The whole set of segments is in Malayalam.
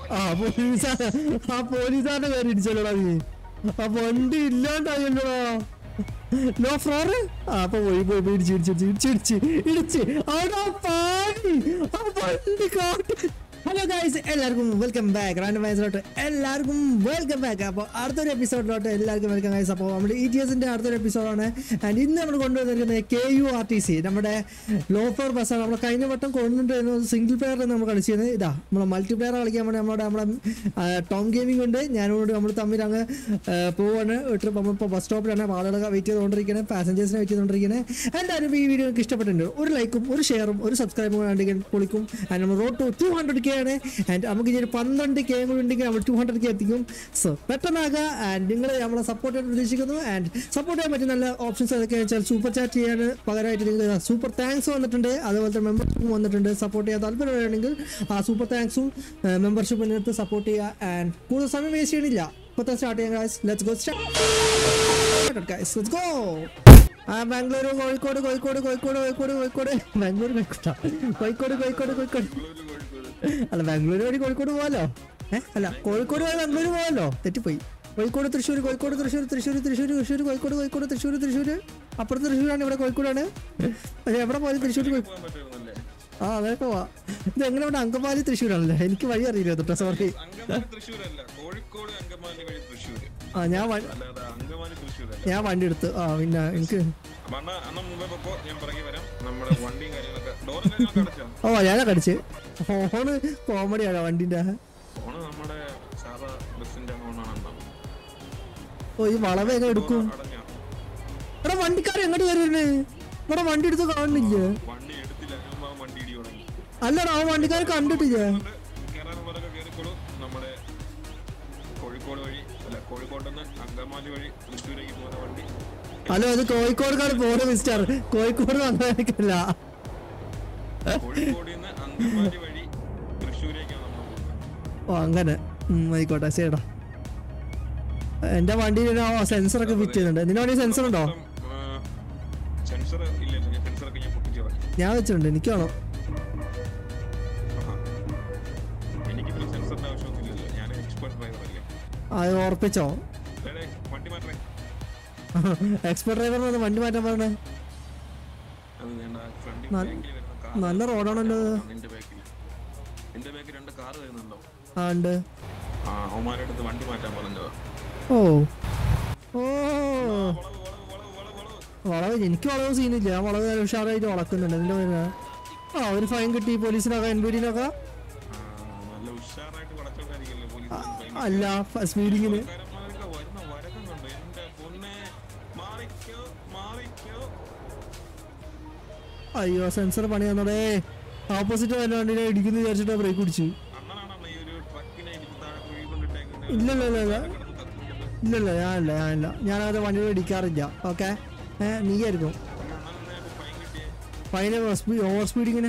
ആ പോലീസാ ആ പോലീസാരുടെ പേര് ഇടിച്ചല്ലോടാ നീ ആ വണ്ടി ഇല്ലാണ്ടായല്ലോടാ ലോ ഫ്ലോർ ആ അപ്പൊ പോയി പോയി പോയി ഇടിച്ച് ഇടിച്ച് ഇടിച്ച് ഇടിച്ച് ഇടിച്ച് അവിടെ പാടി ആ വണ്ടി കാട്ടി ഹലോ ഗൈസ് എല്ലാവർക്കും വെൽക്കം ബാക്ക് റാൻഡം വയസ്സിലോട്ട് എല്ലാവർക്കും വെൽക്കം ബാക്ക് അപ്പോൾ അടുത്തൊരു എപ്പിസോഡിലോട്ട് എല്ലാവർക്കും വെൽക്കം ഗൈസ് അപ്പോൾ നമ്മുടെ ഇ ടി എസിൻ്റെ അടുത്തൊരു എപ്പിസോഡാണ് ആൻഡ് ഇന്ന് നമ്മൾ കൊണ്ടുവന്നിരിക്കുന്നത് K U R T C നമ്മുടെ ലോ ഫ്ലോർ ബസ്സാണ് നമ്മൾ കഴിഞ്ഞ വട്ടം കൊണ്ടുവന്നിരുന്നു സിംഗിൾ പ്ലെയർ നമ്മൾ കളിച്ചിരുന്നത് ഇതാ നമ്മൾ മൾട്ടി പ്ലെയർ കളിക്കാൻ വേണ്ടി നമ്മുടെ നമ്മുടെ ടോം ഗെയിമിംഗ് ഉണ്ട് ഞാനോട് നമ്മൾ തമ്മിൽ അങ്ങ് ആ, പോവാണ് ട്രിപ്പ് നമ്മളിപ്പോൾ ബസ് സ്റ്റോപ്പിലാണ് അപ്പോൾ ആളുകളൊക്കെ വെയിറ്റ് ചെയ്തുകൊണ്ടിരിക്കുന്നത് പാസഞ്ചേഴ്സിനെ വെയിറ്റ് ചെയ്തുകൊണ്ടിരിക്കുന്നത് എന്തായാലും ഈ വീഡിയോ നിങ്ങൾക്ക് ഇഷ്ടപ്പെട്ടിട്ടുണ്ട് ഒരു ലൈക്കും ഒരു ഷെയറും ഒരു സബ്സ്ക്രൈബും വേണ്ടെങ്കിൽ പൊളിക്കും ആൻഡ് നമ്മൾ road to two hundred K ആണ് ആൻഡ് നമുക്ക് ഇനി ഒരു പന്ത്രണ്ട് കെ കൂടി ഉണ്ടെങ്കിൽ നമ്മൾ ടു ഹൺഡ്രഡ് കെ എത്തിക്കും സോ പെട്ടെന്നാകുക ആൻഡ് നിങ്ങൾ നമ്മളെ സപ്പോർട്ട് ചെയ്യാൻ പ്രതീക്ഷിക്കുന്നു ആൻഡ് സപ്പോർട്ട് ചെയ്യാൻ പറ്റിയ നല്ല ഓപ്ഷൻസ് ഏതൊക്കെയാണെന്ന് വെച്ചാൽ സൂപ്പർ ചാറ്റ് ചെയ്യാൻ പകരമായിട്ട് നിങ്ങൾക്ക് സൂപ്പർ താങ്ക്സ് വന്നിട്ടുണ്ട് അതുപോലെ തന്നെ മെമ്പർഷിപ്പും വന്നിട്ടുണ്ട് സപ്പോർട്ട് ചെയ്യാൻ താല്പര്യമുണ്ടെങ്കിൽ ആ സൂപ്പർ താങ്ക്സും മെമ്പർഷിപ്പിനടുത്ത് സപ്പോർട്ട് ചെയ്യുക ആൻഡ് കൂടുതൽ സമയം വേസ്റ്റ് ചെയ്യണില്ല ഇപ്പോൾ തന്നെ സ്റ്റാർട്ട് ചെയ്യാം guys let's go start guys let's go ആ ബാംഗ്ലൂർ കോഴിക്കോട് കോഴിക്കോട് കോഴിക്കോട് കോഴിക്കോട് കോഴിക്കോട് ബാംഗ്ലൂർ കോഴിക്കോട് കോഴിക്കോട് കോഴിക്കോട് കോഴിക്കോട് അല്ല ബാംഗ്ലൂർ വഴി കോഴിക്കോട് പോവാലോ ഏ അല്ല കോഴിക്കോട് വഴി ബാംഗ്ലൂർ പോവാലോ തെറ്റിപ്പോയി കോഴിക്കോട് തൃശ്ശൂർ കോഴിക്കോട് തൃശ്ശൂർ തൃശ്ശൂർ തൃശ്ശൂർ തൃശ്ശൂർ കോഴിക്കോട് കോഴിക്കോട് തൃശ്ശൂർ തൃശ്ശൂർ അപ്പുറത്ത് തൃശ്ശൂരാണ് ഇവിടെ കോഴിക്കോടാണ് പക്ഷേ എവിടെ പോയാലും തൃശ്ശൂർ കോഴി പോകാൻ പറ്റുമെന്നല്ലേ ആ അതൊക്കെ പോവാ ഇത് എങ്ങനെ ഇവിടെ അങ്കമാലി തൃശ്ശൂരാണല്ലേ എനിക്ക് വഴി അറിയില്ല കേട്ടോ സോറി അങ്കമാലി തൃശ്ശൂരല്ല കോഴിക്കോട് അങ്കമാലി വഴി തൃശ്ശൂര് ആ ഞാൻ വ- അല്ലാതെ അങ്കമാലി തൃശ്ശൂരല്ല ഞാൻ വണ്ടി എടുത്തു ആ പിന്നെ എനിക്ക് അപ്പൊ അണ്ണ അണ്ണ മുമ്പേ പൊക്കോ ഞാൻ പിറകെ വരാം നമ്മുടെ വണ്ടിയും കാര്യങ്ങളൊക്കെ ഡോറും കാര്യങ്ങളൊക്കെ അടച്ചോ ഓ ഞാനാ കടിച്ച് ഫോണ് കോമഡിയാണ് വണ്ടിന്റെ ഫോണ് നമ്മുടെ സാധാ ബസ്സിന്റെ ഫോണാണ് അണ്ണ ഓ ഈ വളവ് എങ്ങനെ എടുക്കും അടഞ്ഞോ ഇവിടെ വണ്ടിക്കാർ എങ്ങോട്ട് കയറിയിരുന്നേ ഇവിടെ വണ്ടി എടുത്ത് കാണുന്നില്ല വണ്ടി എടുത്തില്ല ഞാൻ ആ വണ്ടി ഇടി തുടങ്ങി അല്ലടാ ആ വണ്ടിക്കാർ കണ്ടിട്ടില്ല അതുകൊണ്ട് കയറാനുള്ളവരൊക്കെ കയറിക്കോളൂ നമ്മുടെ കോഴിക്കോട് വഴി അല്ല കോഴിക്കോട് നിന്ന് അങ്കമാലി വഴി തൃശ്ശൂരേക്ക് പോകുന്ന വണ്ടി ഹലോ അത് കോഴിക്കോടുകാർ പോണ് മിസ്റ്റർ കോഴിക്കോട് വന്നേക്കല്ല കോഴിക്കോട് നിന്ന് അങ്കമാലി വഴി തൃശ്ശൂരേക്കാണ് നമ്മൾ പോകുന്നത് ഓ അങ്ങനെ ഉം, ആയിക്കോട്ടെ ശരിടാ എന്റെ വണ്ടിയിൽ സെൻസർ ഒക്കെ ഫിറ്റ് ചെയ്യുന്നുണ്ട് നിന്റെ വണ്ടി സെൻസർ ഉണ്ടോ സെൻസർ ഇല്ല ഇല്ല സെൻസറൊക്കെ ഞാൻ പൊട്ടിച്ചു കളഞ്ഞു ഞാൻ വെച്ചിട്ടുണ്ട് എനിക്ക് വേണോ ആഹാ. എനിക്കിപ്പോൾ സെൻസറിന്റെ ആവശ്യമൊന്നുമില്ലല്ലോ ഞാൻ എക്സ്പെർട്ട് ഡ്രൈവർ അല്ലേ അത് ഉറപ്പിച്ചോ അല്ലേ വണ്ടി മാറ്റേ എക്സ്പെർട്ട് ഡ്രൈവറിന് വണ്ടി മാറ്റാൻ പറഞ്ഞേ അത് വേണ്ട ഫ്രണ്ടിൽ നല്ല- ബാക്കിൽ വരുന്ന കാർ നല്ല റോഡാണല്ലോ ഇത്. നിന്റെ ബാക്കിൽ നിന്റെ ബാക്കിൽ രണ്ട് കാർ വരുന്നുണ്ടോ ആ ഉണ്ട് ആ അവന്മാരുടെ അടുത്ത് വണ്ടി മാറ്റാൻ പറഞ്ഞോ ഓ ഓ വളവ് വളവ് വളവ് വളവ് വളവ് വളവ് എനിക്ക് വളവ് സീനില്ല ഞാൻ വളവ് നല്ല ഉഷാറായിട്ട് വളക്കുന്നുണ്ട് അതിന്റെ പേര് ആ ഒരു ഫൈൻ കിട്ടി പോലീസിനൊക്കെ എൻ ബി ഡിനൊക്കെ ആ, നല്ല ഉഷാറായിട്ട് വളച്ചോണ്ടായിരിക്കല്ലോ പോലീസ് അല്ല സ്പീഡിങ്ങിന് കാരന്മാരൊക്കെ വരുന്ന വരകം കണ്ടോ എന്റെ പൊന്നെ മാറിക്കോ മാറിക്കോ അയ്യോ സെൻസർ പണി തന്നടേ ഓപ്പോസിറ്റ് വരുന്ന വണ്ടിനെ ഇടിക്കുന്നു വിചാരിച്ചിട്ട് ബ്രേക്ക് പിടിച്ചു അണ്ണനാണ് ഈ ഒരു ട്രക്കിനെ എനിക്ക് താഴെ കുഴി കൊണ്ടിട്ടേക്കുന്നത് ഇല്ല ഇല്ല ഇല്ല ഇല്ല കിടന്ന് കത്തുന്നത്. ഇല്ലല്ല ഞാനില്ല ഞാനില്ല ഞാനത് വണ്ടികൾ ഇടിക്കാറില്ല ഓക്കെ ഏ നീ ആയിരിക്കും അണ്ണനെന്നെ ഒരു ഫൈൻ കിട്ടിയേ ഫൈന് ഓവർ സ്പീഡിങ്ങിന്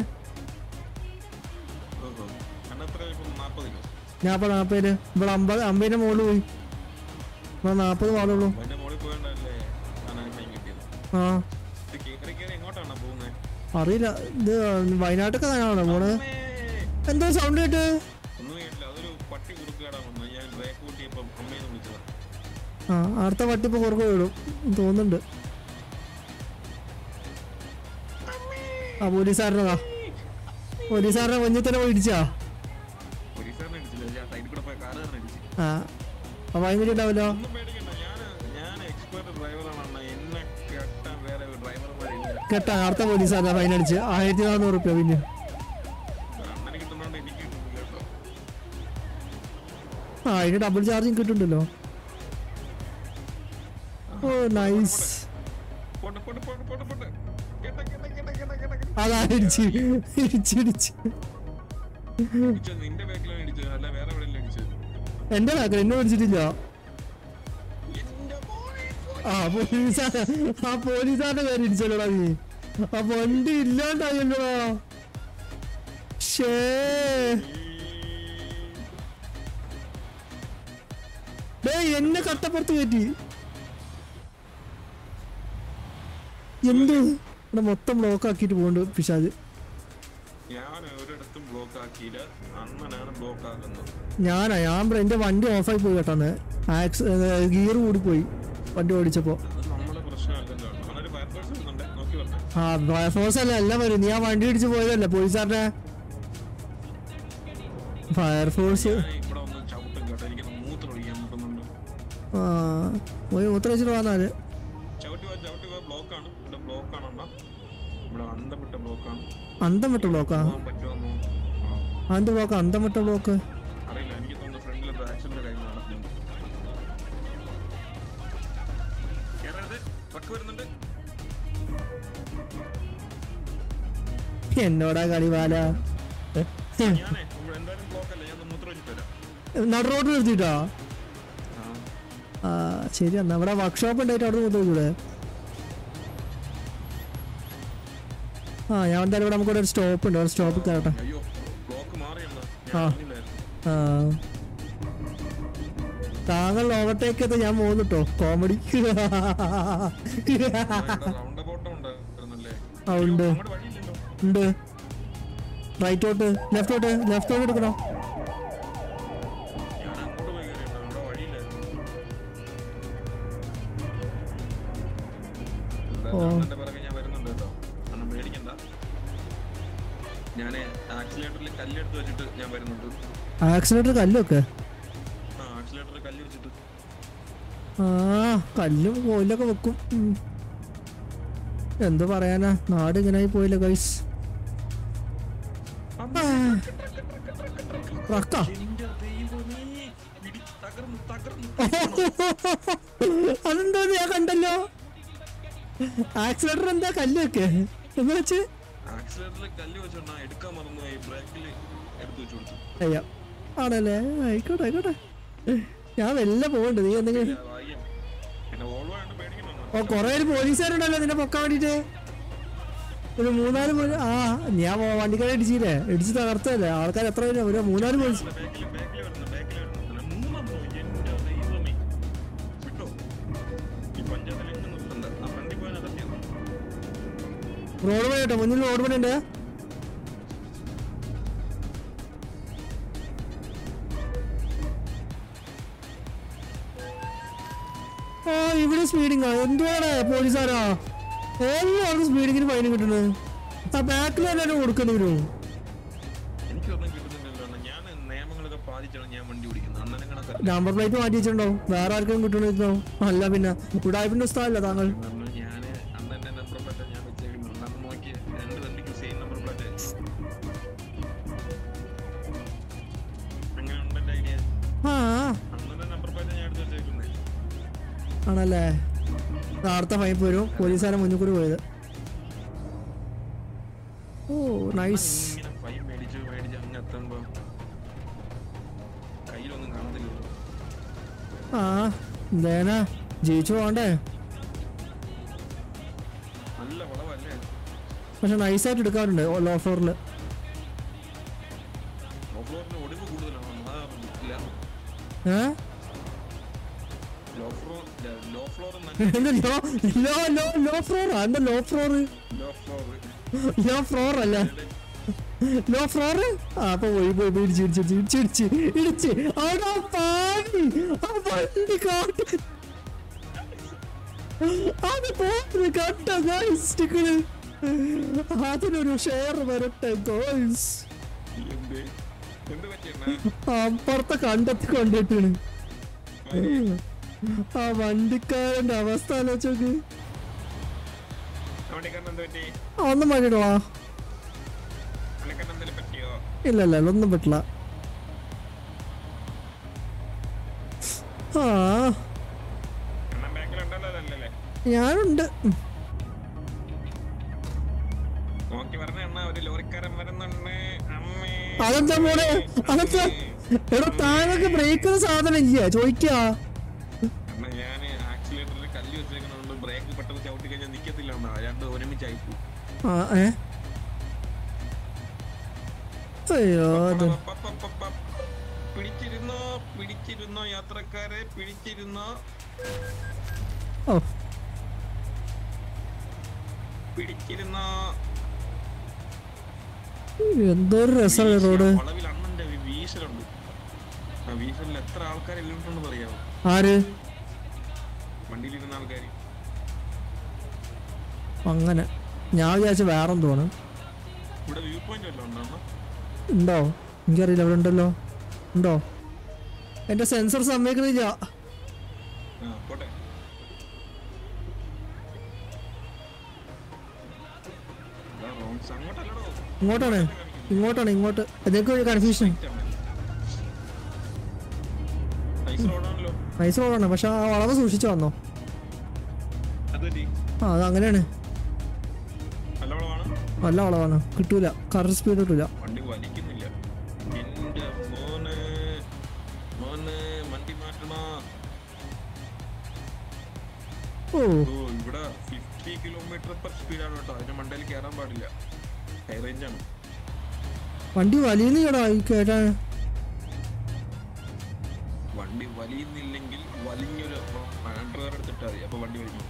ഓഹോ. അണ്ണ എത്ര ഇപ്പം നാപ്പതിലോ ഞാൻ ഇപ്പോൾ നാൽപ്പതില് ഇവിടെ അമ്പത് അമ്പതിൻ്റെ മുകളിൽ പോയി ഇവിടെ നാൽപ്പത് പാടുള്ളൂ അതിന്റെ മുകളിൽ പോയോണ്ടല്ലേ അണ്ണന് ഫൈൻ കിട്ടിയത് ആ ഇത് കേറി കേറി എങ്ങോട്ടാണ് പോകുന്നത് അറിയില്ല ഇത് വയനാട്ടൊക്കെ തന്നെയാണോ പോണ് എന്തോ സൗണ്ട് കേട്ട് ഒന്നും കേട്ടില്ല അതൊരു പട്ടി കുറുക്കാടാ വന്നു ഞാൻ ബ്രേക്ക് കൂട്ടിയപ്പം അമ്മയെന്ന് വിളിച്ചതാ ആ അടുത്ത വട്ടി ഇപ്പോൾ കുറവ് വിടും തോന്നുന്നുണ്ട് ആ പോലീസുകാരനതാ പോലീസുകാരനെ കൊഞ്ഞത്തന്നെ പോയി ഇടിച്ചാ പോലീസുകാരനെ അടിച്ചില്ല ഞാൻ സൈഡിൽ കൂടെ പോയ കാറുകാരനെ അടിച്ചു ആ അപ്പൊ ഭയങ്കര ഉണ്ടാവല്ലോ ഒന്നും പേടിക്കണ്ട ഞാൻ ഞാൻ എക്സ്പെർട്ട് ഡ്രൈവറാണ് അണ്ണ എന്നെ കെട്ടാൻ വേറെ ഡ്രൈവർമാരില്ല കേട്ടാ അടുത്ത പോലീസുകാരനാ ഫൈൻ അടിച്ച് ആയിരത്തി നാനൂറ് റുപ്യ പിന്നെ അണ്ണന് കിട്ടുന്നോണ്ട് എനിക്ക് കിട്ടുന്നു കേട്ടോ ആ അതിന് ഡബിൾ ചാർജിങ് കിട്ടുന്നുണ്ടല്ലോ ഓ നൈസ് പോട്ടെ പോട്ടെ പോട്ടെ പോട്ടെ പോട്ടെ കേട്ട കേട്ട കേട്ട കേട്ട കേട്ട കേട്ട അതാ ഇടിച്ച് ഇടിച്ച് ഇടിച്ച് ഇടിച്ചത് നിന്റെ ബാക്കിലാണ് ഇടിച്ചത് അല്ല വേറെ എവിടെയല്ല ഇടിച്ചത് എന്റെ ബാക്കിൽ എന്നെ പിടിച്ചിട്ടില്ല എന്റെ മോനെ ആ പോലീസാ ആ പോലീസാരുടെ പേര് ഇടിച്ചല്ലോടാ നീ ആ വണ്ടി ഇല്ലാണ്ടായല്ലോടാ ഷേ ഡേയ് എന്നെ കട്ടപ്പുറത്ത് കയറ്റി എന്ത് ഇവിടെ മൊത്തം ബ്ലോക്ക് ആക്കിയിട്ട് പോകുന്നുണ്ട് പിശാജ് ഞാൻ ഒരിടത്തും ബ്ലോക്ക് ആക്കിയില്ല അണ്ണനാണ് ബ്ലോക്ക് ആക്കുന്നത് ഞാനാ ഞാൻ ബ്ര- എന്റെ വണ്ടി ഓഫായി പോയി കേട്ടോ ആക്സ് ഗിയർ കൂടി പോയി വണ്ടി ഓടിച്ചപ്പോ അത് നമ്മുടെ പ്രശ്നമല്ലല്ലോ അണ്ണൊരു ഫയർഫോഴ്സ് വരുന്നുണ്ട് നോക്കി വരട്ടെ ആ ഫയർഫോഴ്സ് അല്ല എല്ലാം വരും നീ ആ വണ്ടി ഇടിച്ച് പോയതല്ലേ പോലീസുകാരനെ ഫയർഫോഴ്സ് ഞാൻ ഇവിടെ ഒന്ന് ചവിട്ടും കേട്ടോ എനിക്ക് മൂത്രം ഒഴിക്കാൻ മുട്ടുന്നുണ്ട് ആ പോയി മൂത്ര വെച്ചിട്ട് വന്നാല് ചവിട്ടി പോവാ ചവിട്ടി പോവാ ബ്ലോക്കാണ് ഇവിടെ ബ്ലോക്കാണ് അണ്ണ ഇവിടെ അന്തപ്പെട്ട ബ്ലോക്കാണ് അന്തം വിട്ട ബ്ലോക്കാ പോകാൻ പറ്റുമെന്നോ ആ അന്ത ബ്ലോക്ക് അന്തം വിട്ട ബ്ലോക്ക് അറിയില്ല എനിക്ക് തോന്നുന്നു ഫ്രണ്ടിൽ എന്തോ ആക്സിഡന്റ് കഴിഞ്ഞ് നടക്കുന്നുണ്ട് കേറരുത് ട്രക്ക് വരുന്നുണ്ട് എന്നോടാ കളി വാല ഞാനേ ഇവിടെ എന്തായാലും ബ്ലോക്ക് അല്ല ഞാൻ ഒന്ന് മൂത്രം വെച്ചിട്ട് വരാം നട റോഡ് നിർത്തിട്ടോ ആ ആ ശരി എന്നാ അവിടെ വർക്ക്ഷോപ്പ് ഉണ്ടായിട്ട് അവിടെ മൂത്ര കൂടെ ആ ഞാൻ എന്തായാലും ഇവിടെ നമുക്കിവിടെ ഒരു സ്റ്റോപ്പ് ഉണ്ട് ഒരു സ്റ്റോപ്പിൽ കയറട്ടെ അയ്യോ ബ്ലോക്ക് മാറിയെന്നാ ആ. ഞാൻ അറിഞ്ഞില്ലായിരുന്നു ആ താങ്കൾ ഓവർടേക്ക് ഞാൻ പോകുന്നുട്ടോ കോമഡി റൗണ്ട് അബൌട്ട് ഉണ്ടായിരുന്നല്ലേ ആ, ഉണ്ട്. അങ്ങോട്ട് വഴിയില്ലല്ലോ ഉണ്ട് റൈറ്റോട്ട് ലെഫ്റ്റോട്ട് ലെഫ്റ്റോട്ട് എടുക്കണോ ഞാൻ അങ്ങോട്ട് പോയി കയറിയിരുന്നു അവിടെ വഴിയില്ലായിരുന്നു ഓ. അണ്ണന്റെ പിറകെ ഞാൻ വരുന്നുണ്ട് കേട്ടോ അണ്ണൻ പേടിക്കണ്ട ഞാൻ ആക്സിലേറ്ററിൽ കല്ലെടുത്ത് വെച്ചിട്ട് ഞാൻ വരുന്നുണ്ട് ആക്സിലേറ്റർ കല്ലൊക്കെ ആ ആക്സിലേറ്ററിൽ കല്ല് വെച്ചിട്ട് ആ കല്ലും കോയിലൊക്കെ വെക്കും ഉം. എന്ത് പറയാനാ നാട് ഇങ്ങനെ പോയില്ല ഗൈസ് ട്രക്കാ എന്റെ ദൈവമേ പിടി തകർന്നു തകർന്നു അതെന്താ ഞാൻ കണ്ടല്ലോ ആക്സിലേറ്റർ എന്താ കല്ലൊക്കെ എന്ന് വെച്ച് ആക്സിലേറ്ററിൽ കല്ല് വെച്ചോണ്ടാ എടുക്കാൻ മറന്നുപോയി ബ്രേക്കിൽ എടുത്ത് വെച്ച് കൊടുത്തു അയ്യോ ആണല്ലേ ആയിക്കോട്ടെ ആയിക്കോട്ടെ ഞാൻ വെല്ല പോകണ്ട് നീ എന്തെങ്കിലും ഇല്ല, ഭാഗ്യം പിന്നെ ഓൾവോ ആയിട്ട് പേടിക്കണോ ഓ കൊറേ ഒരു പോലീസുകാരുണ്ടല്ലോ നിന്നെ പൊക്കാൻ വേണ്ടിട്ട് ഒരു മൂന്നാല് പോലീ ആ ഞാൻ പോ- വണ്ടിക്കാരെ ഇടിച്ചില്ലേ ഇടിച്ച് തകർത്തല്ലേ ആൾക്കാർ എത്ര പേര് ഒരു മൂന്നാല് പോലീസ് ബാക്കിൽ ബാക്കിൽ വരുന്നു ബാക്കിൽ വരുന്നു മൂന്നെണ്ണോ എന്റെ ദൈവമേ വിട്ടോ ഈ പഞ്ചായത്തിൽ എങ്ങും നിർത്തണ്ട ആ വണ്ടി പോയാൽ അകത്തിയാണ് റോഡ് പണി കേട്ടോ മുന്നിൽ റോഡ് പണി ഉണ്ട് ആ ഇവിടെ സ്പീഡിങ് എന്തുവാണ് പോലീസുകാരാ എല്ലാവർക്കും സ്പീഡിങ്ങിന് ഫൈൻ കിട്ടുന്നത് ആ ബാക്കിൽ തന്നെ കൊടുക്കേണ്ടി വരും എനിക്കൊന്നും കിട്ടുന്നില്ലല്ലോ അണ്ണാ. ഞാൻ നിയമങ്ങളൊക്കെ പാലിച്ചാണ് ഞാൻ വണ്ടി ഓടിക്കുന്നത് അണ്ണനെ കണക്കല്ല നമ്പർ പ്ലേറ്റ് മാറ്റി വെച്ചിട്ടുണ്ടാവും വേറെ ആർക്കും കിട്ടണിരുന്നോ അല്ല പിന്നെ ഉടായ്പിന്റെ സ്ഥലമല്ല താങ്കൾ പറഞ്ഞു ഞാൻ അണ്ണന്റെ നമ്പർ പ്ലേറ്റ് ഞാൻ വെച്ചേക്കുന്നു അണ്ണൻ നോക്കി രണ്ട് വണ്ടിക്ക് സെയിം നമ്പർ പ്ലേറ്റ് അങ്ങനെ ഉണ്ട് എന്റെ ഐഡിയ ആ അണ്ണന്റെ നമ്പർ പ്ലേറ്റ് ഞാൻ എടുത്ത് വെച്ചേക്കുന്നേ ആണല്ലേ നേരത്തെ ഫൈൻ പോരും പോലീസുകാരെ മുന്നിൽ കൂടി പോയത് ഓ നൈസ് ഇങ്ങനെ ഫൈൻ മേടിച്ച് മേടിച്ച് അങ്ങ് എത്തുമ്പോ കയ്യിലൊന്നും കാണത്തില്ലല്ലോ ആ എന്തേനാ ജയിച്ചു പോകണ്ടേ നല്ല വളവല്ലേ പക്ഷെ നൈസായിട്ട് എടുക്കാറുണ്ട് ലോ ഫ്ലോറിൽ ലോ ഫ്ലോറിന് ഒടിവ് കൂടുതലാണ് അതാ ഇല്ല a low floor low floor എന്താ low low low low floor എന്താ low floor low floor low floor അല്ല ലോ ഫ്ലോർ ആ അപ്പൊ പോയി പോയി പോയി ഇടിച്ച് ഇടിച്ച് ഇടിച്ച് ഇടിച്ച് ഇടിച്ച് അവിടെ പാടി ആ വണ്ടി കാട്ട് അത് പോയി കണ്ട ഗൈസ്റ്റിക്കണ് അതിനൊരു ഷെയർ വരട്ടെ ഗോയ്സ് എന്ത് എന്ത് പറ്റിയെന്നാ അപ്പുറത്തെ കണ്ടെത്തി കൊണ്ടിട്ടാണ് ആ വണ്ടിക്കാരന്റെ അവസ്ഥ ആലോചോക്ക് വണ്ടിക്കാരൻ എന്ത് പറ്റി ഒന്നും പറ്റിട്ടോ വണ്ടിക്കാരൻ എന്തെങ്കിലും പറ്റിയോ ഇല്ല ഇല്ല ഇല്ല, ഒന്നും പറ്റില്ല ആ അണ്ണൻ ബാക്കിലുണ്ടല്ലോ അതല്ലല്ലേ ഞാനുണ്ട് ഉം. നോക്കി പറഞ്ഞ അണ്ണ ഒരു ലോറിക്കാരൻ വരുന്നുണ്ട് അമ്മേ അതെന്താ മോനെ അതെന്താ എടാ താനൊക്കെ ബ്രേക്ക് സാധനം ഇല്ല ചോദിക്കാ അണ്ണ ഞാൻ ആക്സിലേറ്ററിൽ കല്ല് വെച്ചേക്കുന്നതുകൊണ്ട് ബ്രേക്ക് പെട്ടെന്ന് ചവിട്ടി കഴിഞ്ഞാൽ നിക്കത്തില്ല അണ്ണ രണ്ട് ഒരുമിച്ചായി പോകും ആ ഏ അയ്യോ അത് പിടിച്ചിരുന്നോ പിടിച്ചിരുന്നോ യാത്രക്കാരെ പിടിച്ചിരുന്നോ ഓ പിടിച്ചിരുന്നോ എന്തൊരു രസമാണ് റോഡ് വളവിൽ അണ്ണന്റെ വി- വീശലുണ്ട് ആ വീശലിൽ എത്ര ആൾക്കാർ ഇരുന്നിട്ടുണ്ടെന്ന് അറിയാമോ ആര് വണ്ടിയിലിരുന്ന ആൾക്കാർ അങ്ങനെ ഞാൻ വിചാരിച്ച വേറെ തോന്നും ഇവിടെ വ്യൂ പോയിന്റ് വല്ലതും ഉണ്ടോ അണ്ണാ? ഉണ്ടോ എനിക്കറിയില്ല ഇവിടെ ഉണ്ടല്ലോ ഉണ്ടോ എന്റെ സെൻസർ സമ്മതിക്കണില്ല ആ പോട്ടെ ഇതാ റോൺസ് അങ്ങോട്ടല്ലടോ ഇങ്ങോട്ടാണ് ഇങ്ങോട്ടാണ് ഇങ്ങോട്ട് ഇതൊക്കെ ഒരു കൺഫ്യൂഷൻ നൈസ് റോഡാണല്ലോ നൈസ് റോഡാണ് പക്ഷെ ആ വളവ് സൂക്ഷിച്ചു വന്നോ അതല്ലേ ആ അത് അങ്ങനെയാണ് നല്ല വളവാണ് നല്ല വളവാണ് കിട്ടൂല കറക്റ്റ് സ്പീഡ് കിട്ടൂല വണ്ടി വലിക്കുന്നില്ല എന്റെ മോനെ മോനെ വണ്ടി മാറ്റണ ഓ ഓ ഇവിടെ ഫിഫ്റ്റി കിലോമീറ്റർ പെർ സ്പീഡാണ് കേട്ടോ അതിന്റെ മണ്ടയിൽ കയറാൻ പാടില്ല ഹൈ റേഞ്ച് ആണ് വണ്ടി വലിയുന്നേടാ ഈ കേട്ടാ വണ്ടി വലിയുന്നില്ലെങ്കിൽ വലിഞ്ഞൊരു ആൻഡ്രോയർ എടുത്തിട്ടാ മതി അപ്പൊ വണ്ടി വലിക്കും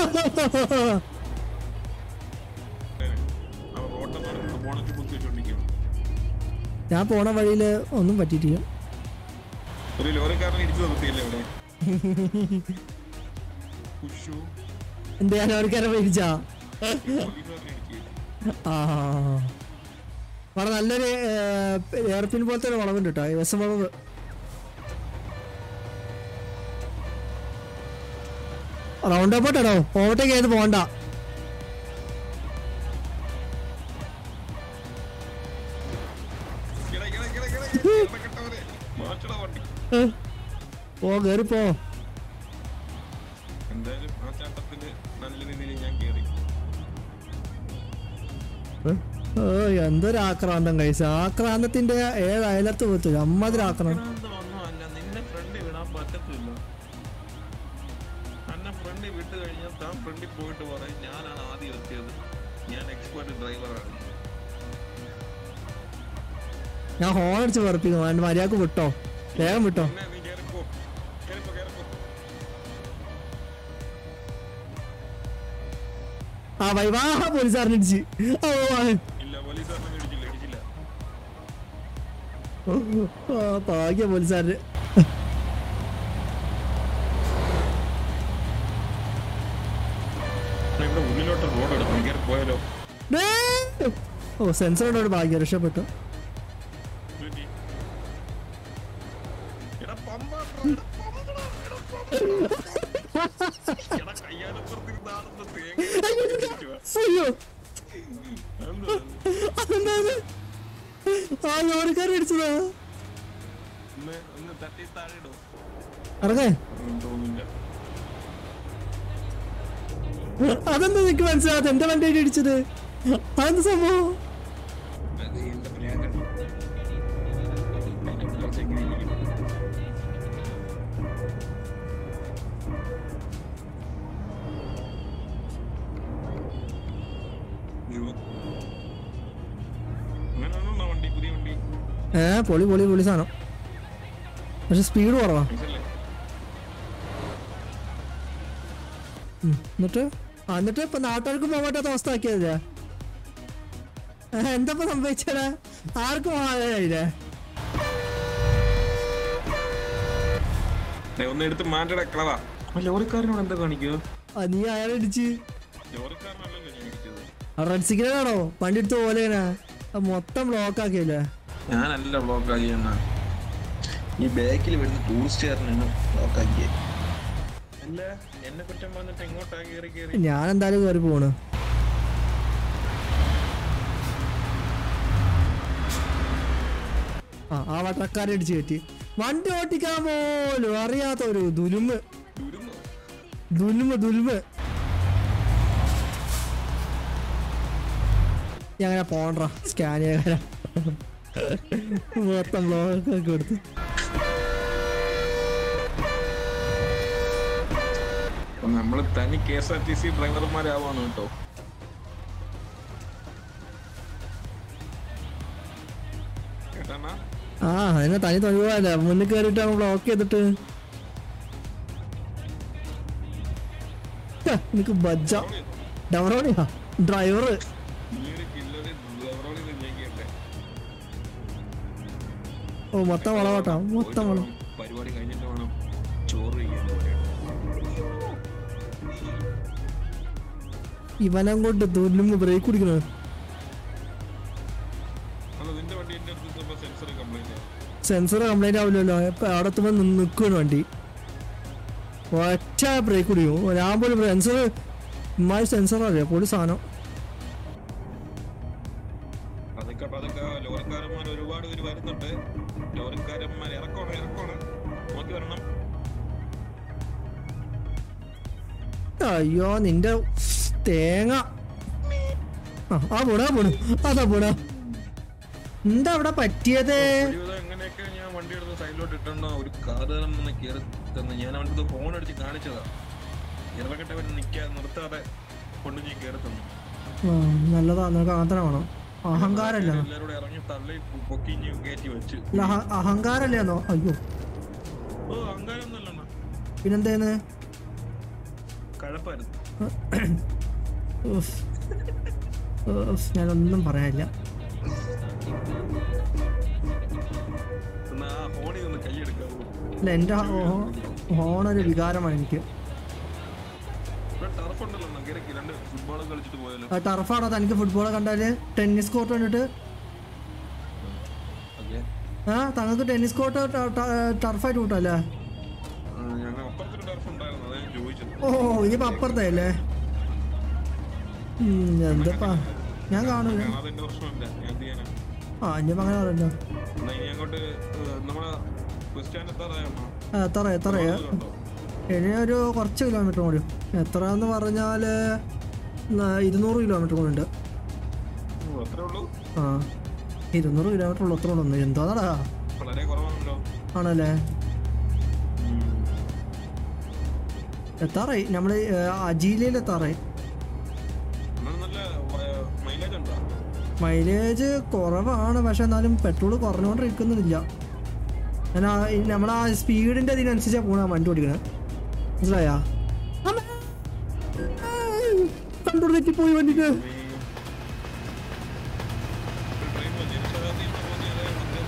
ആ റോട്ടന്മാർ ബോണറ്റ് കുത്തി വെച്ചോണ്ടിരിക്കുകയാണ് ഞാൻ പോണ വഴിയില് ഒന്നും പറ്റിയിട്ടില്ല ഒരു ലോറിക്കാരനെ ഇടിച്ചു നിർത്തിയില്ലേ ഇവിടെ ഉഷു എന്താ ഞാൻ അവർക്കാരെ മേടിച്ചാ പോലീസുകാരനെ ഇടിക്കുകയില്ല ആ അവിടെ നല്ലൊരു എയർപിൻ പോലത്തെ ഒരു വളവുണ്ട് കേട്ടോ എസ് എം വളവ് റൗണ്ട് അബൌട്ടാണോ ഓവർടേക്ക് ചെയ്ത് പോകണ്ട കിട, കിട, കിട, കിട, കിട, കിടക്കട്ടവരെ. മാറ്റടാ വണ്ടി ഏ, പോ കേറി പോ എന്തായാലും ആ ചാട്ടത്തിന് നല്ല രീതിയിൽ ഞാൻ കേറി ഏ, ഓ എന്തൊരു ആക്രാന്തം കഴിച്ച ആക്രാന്തത്തിന്റെ ഏത് അയലത്ത് പോത്തു അമ്മതിരി ആക്രാന്തം ഒന്നുമല്ല നിന്നെ ഫ്രണ്ടിൽ വിടാൻ പറ്റത്തില്ല എന്നെ ഫ്രണ്ടിൽ വിട്ട് കഴിഞ്ഞാൽ താൻ ഫ്രണ്ടിൽ പോയിട്ട് പറയും ഞാനാണ് ആദ്യം എത്തിയത് ഞാൻ എക്സ്പേർട്ട് ഡ്രൈവറാണ് ഞാൻ ഹോൺ അടിച്ച് പറപ്പിക്കുന്നു അതിന്റെ മര്യാദക്ക് വിട്ടോ വേഗം വിട്ടോ പിന്നെ നീ കേറിപ്പോ കേറിപ്പോ കേറിപ്പോ ആ വൈവാ പോലീസുകാരനെ ഇടിച്ച് ഓ ആ. ഇല്ല പോലീസുകാരനെ ഇടിച്ചില്ല ഇടിച്ചില്ല ആ, ഭാഗ്യ പോലീസുകാരന് ഞാൻ ഇവിടെ ഉള്ളിലോട്ട് റോഡ് എടുക്കും കയറി പോയാലോ ഡേ! ഓ സെൻസറോട് ഒരു ഭാഗ്യം രക്ഷപ്പെട്ടു ഇല്ലെങ്കി. എടാ പമ്പ എടാ പമ്പടാ, എടാ പമ്പടാ. എടാ കയ്യാലപ്പുറത്തിരുന്ന് ആടുന്ന തേങ്ങ ഇരിക്കുവാ. അയ്യോ അതെന്താ? അതെന്താണ് ആ ലോറിക്കാരൻ അടിച്ചതാ ഒന്ന് ഒന്ന് തട്ടി താഴെ ഇടോ ഇറങ്ങേ തോന്നില്ല അതെന്താ നിനക്ക് മനസ്സിലാകാത്ത എന്റെ വണ്ടി ഇടിച്ചത് അതെന്ത് സംഭവം അത് എന്താ പ്രാങ്ക് ഉണ്ട്. അതിന്റെ കുറച്ച് എങ്ങനെ ഇരിക്കും. അയ്യോ. അങ്ങനെയാണോ വണ്ടി പുതിയ വണ്ടി ഏ പൊളി പൊളി പൊളി സാധനം പക്ഷെ സ്പീഡ് കുറവാ മനസ്സിലല്ലേ ഉം. എന്നിട്ട് ആ, എന്നിട്ട് ഇപ്പൊ നാട്ടുകാർക്ക് പോകാൻ പറ്റാത്ത അവസ്ഥ ആക്കിയതല്ലേ എന്താ ഇപ്പൊ സംഭവിച്ചടാ ആർക്കും പോകാനായില്ലേ ദേ, ഒന്ന് എടുത്ത് മാറ്റട കളവാ ലോറിക്കാരനോട് എന്താ കാണിക്കുക ആ, നീ അയാളെ ഇടിച്ച് ലോറിക്കാരനല്ലല്ലോ ഞാൻ ഇടിച്ചത് റെഡ് സിഗ്നലാണോ വണ്ടി എടുത്ത് പോലെ മൊത്തം ബ്ലോക്ക് ആക്കിയല്ലേ ഞാനല്ല ബ്ലോക്ക് ആക്കിയെന്ന ഈ ബാക്കിൽ വരുന്ന ടൂറിസ്റ്റുകാരനാണ് ബ്ലോക്ക് ആക്കിയത് അല്ല എന്നെ കുറ്റം പറഞ്ഞിട്ട് എങ്ങോട്ടാ കയറി കയറി ഞാൻ എന്തായാലും കയറി പോണ് ആ ആ വട്ടക്കാരെ ഇടിച്ച് കയറ്റി വണ്ടി ഓട്ടിക്കാൻ പോലും അറിയാത്ത ഒരു ദുലുമ് ദുരുന്നോ ദുൽമ് ദുൽമ് ഞാൻ അങ്ങനെ പോണ്ട സ്കാൻ ചെയ്യാൻ മൊത്തം ബ്ലോക്ക് ഒക്കെ കൊടുത്ത് അപ്പൊ നമ്മള് തനി K S R T C ഡ്രൈവർമാരാവാണ് കേട്ടോ കേട്ടാ ആ അതിനെ തനി തൊഴിവല്ല മുന്നിൽ കയറിയിട്ട് അവൻ ബ്ലോക്ക് ചെയ്തിട്ട് ഹ, എനിക്ക് ബജ്ജ ഡവറോണിയാ ഡ്രൈവർ ഈ ഒരു കില്ലറ് ഡ്രൈവറോട് ഞാൻ കേട്ടെ ഓ മൊത്തം വളവാട്ടാ മൊത്തം വളം പരിപാടി കഴിഞ്ഞിട്ട് വേണം ചോറ് ചെയ്യാന്ന് പറയണം ഇവനം കൊണ്ട് തുല്ലുമ്പോ ബ്രേക്ക് കുടിക്കണ അല്ല നിന്റെ വണ്ടി എന്റെ അടുത്ത് സെൻസർ കംപ്ലൈന്റ് സെൻസർ കംപ്ലൈന്റ് ആവില്ലല്ലോ ഇപ്പൊ അവിടെ എത്തുമ്പോ നിൽക്കുകയാണ് വണ്ടി ഒറ്റ ബ്രേക്ക് കുടിക്കും ഞാൻ പോലും സെൻസർ ഇമ്മായി സെൻസർ അറിയാം പൊടി സാധനം അതൊക്കെ പതുക്കെ ലോറിക്കാരന്മാർ ഒരുപാട് പേര് വരുന്നുണ്ട് ലോറിക്കാരന്മാർ ഇറക്കണം ഇറക്കണം നോക്കി വരണം അയ്യോ നിന്റെ തേങ്ങ ആ ആ പോണ ആ പോണു അതാ പോണ എന്താ അവിടെ പറ്റിയത് ഒരുവിധം എങ്ങനെയൊക്കെ ഞാൻ വണ്ടി എടുത്ത് സൈഡിലോട്ട് ഇട്ടുണ്ടോ ഒരു കാറുകാരൻ വന്ന് കയറി തന്നു ഞാൻ അവൻ്റെ ഫോൺ അടിച്ച് കാണിച്ചതാ ഇറക്കട്ടെ അവൻ നിൽക്കാതെ നിർത്താതെ കൊണ്ട് ഞാൻ കയറി തന്നു ആ, നല്ലതാ നിനക്ക് അങ്ങനെ വേണം അഹങ്കാരല്ല എല്ലാവരോടും ഇറങ്ങി തള്ളി പൊക്കി ഇഞ്ഞ് കയറ്റി വെച്ച് ഇല്ല, അഹ- അഹങ്കാരല്ലേന്നോ അയ്യോ ഓ അങ്കാരം ഒന്നല്ല പിന്നെന്തേന്ന് കഴപ്പായിരുന്നു ഉഫ്. ഉഫ്, ഞാനൊന്നും പറയാനില്ല എന്നാ ആ ഫോണിൽ നിന്ന് കൈയെടുക്കാവൂ ഇല്ല എൻ്റെ ഹോണൊരു വികാരമാണ് എനിക്ക് ഇവിടെ ടർഫ് ഉണ്ടല്ലോ അണ്ണാ. കയറി രണ്ട് ഫുട്ബോൾ കളിച്ചിട്ട് പോയാലോ ആ ടർഫാണോ തനിക്ക് ഫുട്ബോൾ കണ്ടാല് ടെന്നീസ് കോർട്ട് കണ്ടിട്ട് ഓക്കെ ആ തങ്ങൾക്ക് ടെന്നീസ് കോർട്ട് ടർഫായിട്ട് കൂട്ടല്ലേ ഞങ്ങൾ അപ്പുറത്തൊരു ടർഫ് ഉണ്ടായിരുന്നു അതാ ഞാൻ ചോദിച്ചത് ഓ ഇനിയിപ്പോ അപ്പുറത്തേ അല്ലേ ഉം, എന്തപ്പാ ഞാൻ കാണൂല അതെന്റെ പ്രശ്നമില്ല ഞാൻ എന്ത് ചെയ്യാനാ ആ ഇനിയിപ്പോ അങ്ങനെ പറയല്ലോ എന്നാ ഇനി അങ്ങോട്ട് ഏഹ്, നമ്മളെ ബസ് സ്റ്റാൻഡ് എത്താറായോ ആ, എത്ര എത്രയാ ഉണ്ടോ ഇനി ഒരു കുറച്ച് കിലോമീറ്റർ കൂടി എത്ര എന്ന് പറഞ്ഞാല് ന- ഇരുന്നൂറ് കിലോമീറ്റർ കൂടി ഉണ്ട് ഓ, അത്രേ ഉള്ളൂ ആ ഇരുന്നൂറ് കിലോമീറ്റർ ഉള്ളു അത്ര ഉള്ളു എന്താടാ വളരെ കുറവാണല്ലോ ആണല്ലേ ഉം. എത്താറായി നമ്മള് അജീലയിൽ എത്താറായി എന്നാലും നല്ല മൈലേജ് ഉണ്ടോ മൈലേജ് കുറവാണ് പക്ഷെ എന്നാലും പെട്രോൾ കുറഞ്ഞുകൊണ്ടിരിക്കുന്നില്ല ഞാൻ ആ നമ്മൾ ആ സ്പീഡിന്റെ അതിനനുസരിച്ചാണ് പോണ വണ്ടി ഓടിക്കണേ മനസ്സിലായാ കൺട്രോൾ തെറ്റിപ്പോയി വണ്ടിക്ക് ട്രെയിൻ ജനശതാബ്ദി എന്ന് പോകുന്നത്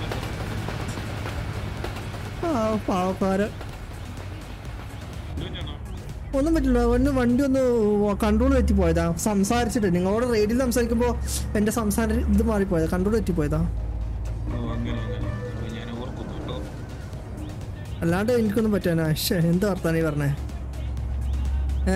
ആ പാവക്കാര് ഇതുതന്നെയാണോ ഒന്നും പറ്റില്ല ഒന്ന് വണ്ടി ഒന്ന് കൺട്രോൾ തെറ്റിപ്പോയതാ സംസാരിച്ചിട്ട് നിങ്ങളോട് റേഡിയോയിൽ സംസാരിക്കുമ്പോൾ എൻ്റെ സംസാര ഇത് മാറിപ്പോയതാ കൺട്രോൾ തെറ്റിപ്പോയതാ ഓ അങ്ങനെ അങ്ങനെ അത് ഞാൻ ഓർക്കുന്നു കേട്ടോ അല്ലാണ്ട് എനിക്കൊന്നും പറ്റാനാ ശേ എന്ത് വർത്താനം ഈ പറഞ്ഞേ ഏ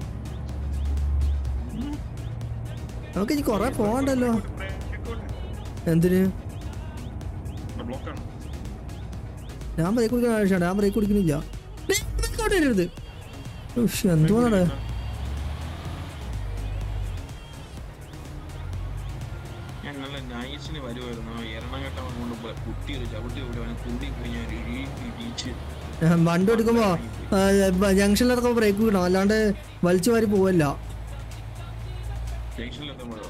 നമുക്ക് ഇനി കൊറേ പോകണ്ടല്ലോ എന്തിന് ബ്ലോക്കാണ് ഞാൻ ബ്രേക്ക് കുടിക്കുന്ന ആവശ്യമാണ് ഞാൻ ബ്രേക്ക് കുടിക്കുന്നില്ല വരരുത് എന്തുവാണ് ഞാൻ നല്ല നൈസിന് വരുമായിരുന്നു ആ എറണാകുളം കൊണ്ട് പോയി കുട്ടി ഒരു ചവിട്ടി വിടും അവനെ കുണ്ടി പോയി ഞാൻ ഇഴി ഇടിച്ച് വണ്ടി എടുക്കുമ്പോ ജംഗ്ഷനിലൊക്കെ ബ്രേക്ക് കിട്ടണം അല്ലാണ്ട് വലിച്ചു വാരി പോവല്ല ജംഗ്ഷനിലെത്തുമ്പോഴോ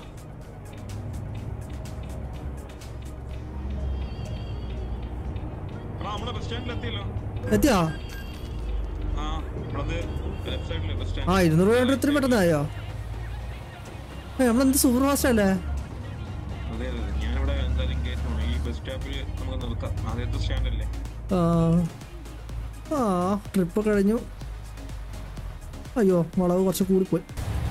എടാ നമ്മുടെ ബസ് സ്റ്റാൻഡിൽ എത്തിയല്ലോ എത്തിയാ ആ നമ്മളത് ലെഫ്റ്റ് സൈഡിലെ ബസ് ആ സ്റ്റാൻഡ് ഇരുന്നൂറ് കിലോമീറ്റർ ഇത്രയും പെട്ടെന്നായോ ഏ നമ്മളെന്ത് സൂപ്പർ ഫാസ്റ്റ് അല്ലേ അതെ അതെ അതെ. ഞാനിവിടെ എന്തായാലും കയറ്റണം ഈ ബസ് സ്റ്റോപ്പിൽ നമുക്ക് നിർത്താം ആദ്യത്തെ സ്റ്റാൻഡല്ലേ ആ ആ ട്രിപ്പ് കഴിഞ്ഞു അയ്യോ വളവ് കുറച്ച് കൂടിപ്പോയി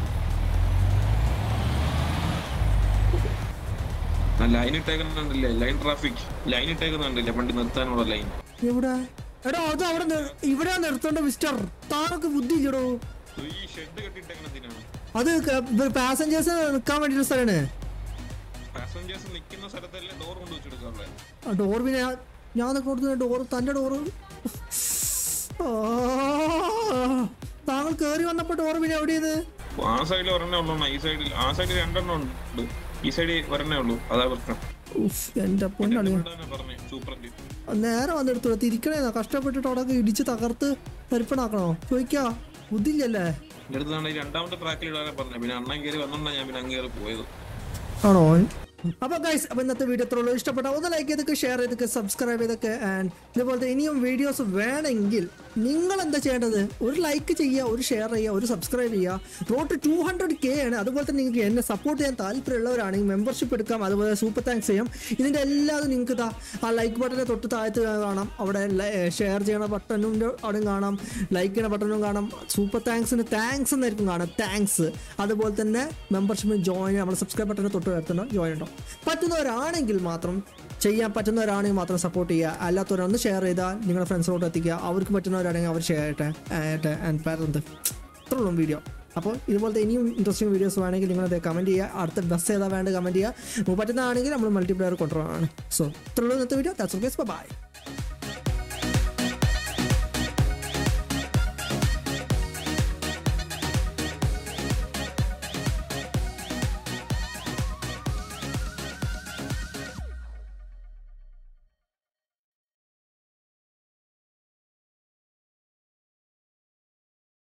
ലൈൻ ഇട്ടേക്കുന്നുണ്ടല്ലേ ലൈൻ ട്രാഫിക് ലൈൻ ഇട്ടേക്കുന്നുണ്ടല്ലേ വണ്ടി നിർത്താനുള്ള ലൈൻ എവിടെ എടാ അത് അവിടെ നി- ഇവിടെ നിർത്തേണ്ട മിസ്റ്റർ താനൊക്കെ ബുദ്ധി ഇല്ലടോ ഈ ഷെഡ് കെട്ടിട്ടേക്കുന്നതിനാണ് അത് പാസഞ്ചേഴ്സ് നിൽക്കാൻ വേണ്ടിയുള്ള സ്ഥലമാണ് പാസഞ്ചേഴ്സ് നിൽക്കുന്ന സ്ഥലത്തല്ലേ ഡോർ കൊണ്ട് വെച്ചെടുക്കാറുള്ളത് ആ ഡോർ പിന്നെ ഞാൻ- ഞാൻ കൊടുക്കുന്ന ഡോർ തന്റെ ഡോറ് താങ്കൾ കയറി വന്നപ്പോ ഡോർ പിന്നെ എവിടെയത് ആ സൈഡിൽ ഒരെണ്ണേ ഉള്ളൂ അണ്ണാ. ഈ സൈഡിൽ ആ സൈഡിൽ രണ്ടെണ്ണം ഉണ്ട് ഈ സൈഡിൽ ഒരെണ്ണേ ഉള്ളൂ അതാ പ്രശ്നം ഉഫ്, എന്റെ പൊന്നാണ് പറഞ്ഞു സൂപ്പറന്റ് നേരെ വന്നെടുത്തു തിരിക്കണേന്നാ കഷ്ടപ്പെട്ടിട്ട് അവിടെ ഇടിച്ച് തകർത്ത് പരിപ്പണാക്കണോ ചോദിക്കാ ബുദ്ധിയില്ലല്ലേ എൻ്റെ അടുത്ത് ഈ രണ്ടാമത്തെ ട്രാക്കിൽ ഇടാനെ പറഞ്ഞു പിന്നെ അണ്ണൻ കയറി വന്നോണ്ടാ ഞാൻ പിന്നെ അങ്ങ് കയറി പോയത് ആണോ അപ്പോൾ ഗൈസ് അപ്പോൾ ഇന്നത്തെ വീഡിയോ എത്രയുള്ളൂ ഇഷ്ടപ്പെട്ട ഒന്ന് ലൈക്ക് ചെയ്തൊക്കെ ഷെയർ ചെയ്തൊക്കെ സബ്സ്ക്രൈബ് ചെയ്തൊക്കെ ആൻഡ് ഇതുപോലത്തെ ഇനിയും വീഡിയോസ് വേണമെങ്കിൽ നിങ്ങൾ എന്താ ചെയ്യേണ്ടത് ഒരു ലൈക്ക് ചെയ്യുക ഒരു ഷെയർ ചെയ്യുക ഒരു സബ്സ്ക്രൈബ് ചെയ്യുക റോട്ട് ടു ഹൺഡ്രഡ് കെ ആണ് അതുപോലെ തന്നെ നിങ്ങൾക്ക് എന്നെ സപ്പോർട്ട് ചെയ്യാൻ താല്പര്യമുള്ളവരാണെങ്കിൽ മെമ്പർഷിപ്പ് എടുക്കാം അതുപോലെ സൂപ്പർ താങ്ക്സ് ചെയ്യാം ഇതിൻ്റെ എല്ലാതും നിങ്ങൾക്ക് ഇതാ ആ ലൈക്ക് ബട്ടൻ്റെ തൊട്ട് താഴത്ത് കാണാം അവിടെ ഷെയർ ചെയ്യണ ബട്ടനും അവിടെയും കാണാം ലൈക്ക് ചെയ്യണ ബട്ടനും കാണാം സൂപ്പർ താങ്ക്സിന് താങ്ക്സ് എന്നായിരിക്കും കാണാം താങ്ക്സ് അതുപോലെ തന്നെ മെമ്പർഷിപ്പിന് ജോയിൻ നമ്മുടെ സബ്സ്ക്രൈബ് ബട്ടൻ്റെ തൊട്ട് വരുത്തുന്ന ജോയിൻ ഉണ്ടോ പറ്റുന്നവരാണെങ്കിൽ മാത്രം ചെയ്യാൻ പറ്റുന്നവരാണെങ്കിൽ മാത്രം സപ്പോർട്ട് ചെയ്യുക അല്ലാത്തവരൊന്ന് ഷെയർ ചെയ്താൽ നിങ്ങളുടെ ഫ്രണ്ട്സിലോട്ട് എത്തിക്കുക അവർക്ക് പറ്റുന്നവരാണെങ്കിൽ അവർ ഷെയർ ചെയ്യട്ടെ ആൻഡ് പേരെന്ത് ഇത്രയുള്ളൂ വീഡിയോ അപ്പോൾ ഇതുപോലത്തെ ഇനിയും ഇൻട്രസ്റ്റിംഗ് വീഡിയോസ് വേണമെങ്കിൽ നിങ്ങളത് കമൻറ്റ് ചെയ്യുക അടുത്ത ബസ് ഏതാ വേണ്ട കമൻറ്റ് ചെയ്യുക പറ്റുന്നതാണെങ്കിൽ നമ്മൾ മൾട്ടിപ്ലെയർ കൊണ്ടുവരാണ് സോ ഇത്രയുള്ളൂ ഇന്നത്തെ വീഡിയോ ദാറ്റ്സ് ഓക്കെ ബൈ